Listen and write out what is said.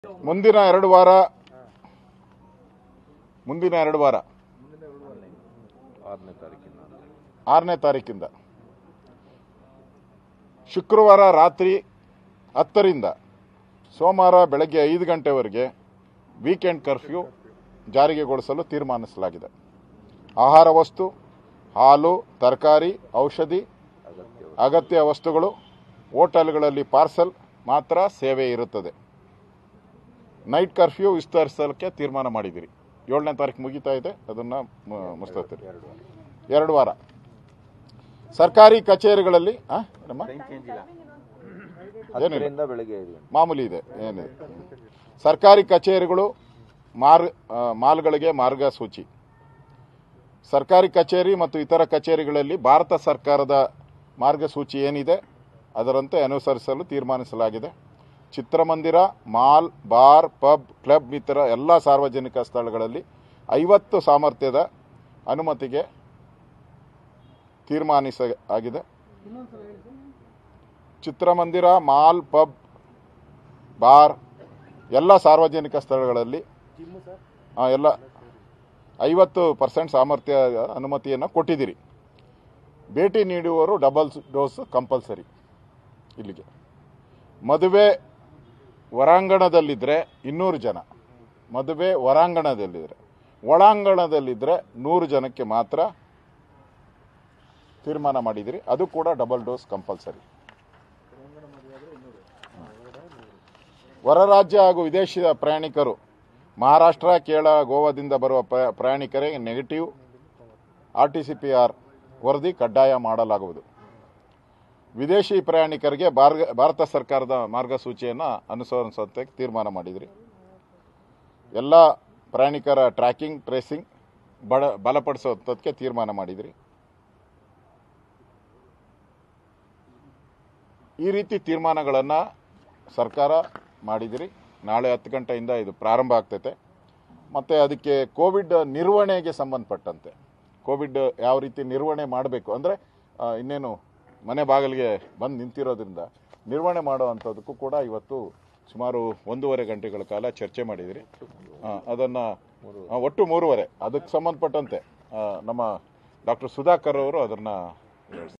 ಮುಂದಿನ ಎರಡು ವಾರ ಮುಂದಿನ ಎರಡು ವಾರ ಆರನೇ ತಾರೀಕಿನ ಆರನೇ ತಾರೀಕಿಂದ ಶುಕ್ರವಾರ ರಾತ್ರಿ ಹತ್ತರಿಂದ ಸೋಮವಾರ ಬೆಳಗ್ಗೆ ಐದು ಗಂಟೆವರೆಗೆ ವೀಕೆಂಡ್ ಕರ್ಫ್ಯೂ ಜಾರಿಗೆಗೊಳಿಸಲು ತೀರ್ಮಾನಿಸಲಾಗಿದೆ ಆಹಾರ ವಸ್ತು ಹಾಲು ತರಕಾರಿ ಔಷಧಿ ಅಗತ್ಯ ಅಗತ್ಯ ವಸ್ತುಗಳು ಹೋಟೆಲ್ಗಳಲ್ಲಿ ಪಾರ್ಸಲ್ ಮಾತ್ರ ಸೇವೆ ಇರುತ್ತದೆ ನೈಟ್ ಕರ್ಫ್ಯೂ ವಿಸ್ತರಿಸಲಿಕ್ಕೆ ತೀರ್ಮಾನ ಮಾಡಿದಿರಿ ಏಳನೇ ತಾರೀಕು ಮುಗಿತಾ ಇದೆ ಅದನ್ನು ಮುಗಿಸ್ತೀರಿ ಎರಡು ವಾರ ಎರಡು ವಾರ ಸರ್ಕಾರಿ ಕಚೇರಿಗಳಲ್ಲಿ ಆ? ಏನಮ್ಮ? ಟೈಮ್ ಚೇಂಜ್ ಇಲ್ಲ ಏನಿಲ್ಲ. ಹತ್ತರಿಂದ ಬೆಳಗ್ಗೆ ಐದು ಗಂಟೆ ಮಾಮೂಲಿ ಇದೆ ಏನಿದೆ ಸರ್ಕಾರಿ ಕಚೇರಿಗಳು ಮಾರ್ ಆ, ಮಾಲ್ಗಳಿಗೆ ಮಾರ್ಗಸೂಚಿ ಸರ್ಕಾರಿ ಕಚೇರಿ ಮತ್ತು ಇತರ ಕಚೇರಿಗಳಲ್ಲಿ ಭಾರತ ಸರ್ಕಾರದ ಮಾರ್ಗಸೂಚಿ ಏನಿದೆ ಅದರಂತೆ ಅನುಸರಿಸಲು ತೀರ್ಮಾನಿಸಲಾಗಿದೆ ಚಿತ್ರಮಂದಿರ ಮಾಲ್ ಬಾರ್ ಪಬ್ ಕ್ಲಬ್ ಇತರ ಎಲ್ಲ ಸಾರ್ವಜನಿಕ ಸ್ಥಳಗಳಲ್ಲಿ ಐವತ್ತು ಸಾಮರ್ಥ್ಯದ ಅನುಮತಿಗೆ ತೀರ್ಮಾನಿಸ ಆಗಿದೆ ಚಿತ್ರಮಂದಿರ ಮಾಲ್ ಪಬ್ ಬಾರ್ ಎಲ್ಲ ಸಾರ್ವಜನಿಕ ಸ್ಥಳಗಳಲ್ಲಿ ಆ, ಎಲ್ಲ ಐವತ್ತು ಪರ್ಸೆಂಟ್ ಸಾಮರ್ಥ್ಯ ಅನುಮತಿಯನ್ನು ಕೊಟ್ಟಿದ್ದೀರಿ ಭೇಟಿ ನೀಡುವವರು ಡಬಲ್ ಡೋಸ್ ಕಂಪಲ್ಸರಿ ಇಲ್ಲಿಗೆ ಮದುವೆ ಹೊರಾಂಗಣದಲ್ಲಿದ್ದರೆ ಇನ್ನೂರು ಜನ ಮದುವೆ ಹೊರಾಂಗಣದಲ್ಲಿದ್ದರೆ ಒಳಾಂಗಣದಲ್ಲಿದ್ದರೆ ನೂರು ಜನಕ್ಕೆ ಮಾತ್ರ ತೀರ್ಮಾನ ಮಾಡಿದಿರಿ ಅದು ಕೂಡ ಡಬಲ್ ಡೋಸ್ ಕಂಪಲ್ಸರಿ ಹೊರ ರಾಜ್ಯ ಹಾಗೂ ವಿದೇಶಿ ಪ್ರಯಾಣಿಕರು ಮಹಾರಾಷ್ಟ್ರ ಕೇರಳ ಗೋವಾದಿಂದ ಬರುವ ಪ್ರ- ಪ್ರಯಾಣಿಕರಿಗೆ negative R T C P R ವರದಿ ಕಡ್ಡಾಯ ಮಾಡಲಾಗುವುದು ವಿದೇಶಿ ಪ್ರಯಾಣಿಕರಿಗೆ ಭಾರ್ಗ ಭಾರತ ಸರ್ಕಾರದ ಮಾರ್ಗಸೂಚಿಯನ್ನು ಅನುಸರಿಸುವಂತೆ ತೀರ್ಮಾನ ಮಾಡಿದ್ರಿ ಎಲ್ಲ ಪ್ರಯಾಣಿಕರ ಟ್ರ್ಯಾಕಿಂಗ್ ಟ್ರೇಸಿಂಗ್ ಬಡ ಬಲಪಡಿಸುವಂಥದ್ದಕ್ಕೆ ತೀರ್ಮಾನ ಮಾಡಿದ್ರಿ ಈ ರೀತಿ ತೀರ್ಮಾನಗಳನ್ನು ಸರ್ಕಾರ ಮಾಡಿದಿರಿ ನಾಳೆ ಹತ್ತು ಗಂಟೆಯಿಂದ ಇದು ಪ್ರಾರಂಭ ಆಗ್ತೈತೆ ಮತ್ತು ಅದಕ್ಕೆ ಕೋವಿಡ್ ನಿರ್ವಹಣೆಗೆ ಸಂಬಂಧಪಟ್ಟಂತೆ ಕೋವಿಡ್ ಯಾವ ರೀತಿ ನಿರ್ವಹಣೆ ಮಾಡಬೇಕು ಅಂದರೆ ಇನ್ನೇನು ಮನೆ ಬಾಗಿಲಿಗೆ ಬಂದು ನಿಂತಿರೋದ್ರಿಂದ ನಿರ್ವಹಣೆ ಮಾಡುವಂಥದ್ದಕ್ಕೂ ಕೂಡ ಇವತ್ತು ಸುಮಾರು ಒಂದೂವರೆ ಗಂಟೆಗಳ ಕಾಲ ಚರ್ಚೆ ಮಾಡಿದಿರಿ ಅದನ್ನು ಒಟ್ಟು ಮೂರುವರೆ ಅದಕ್ಕೆ ಸಂಬಂಧಪಟ್ಟಂತೆ ಆ, ನಮ್ಮ ಡಾಕ್ಟರ್ ಸುಧಾಕರ್ ಅವರು ಅದನ್ನು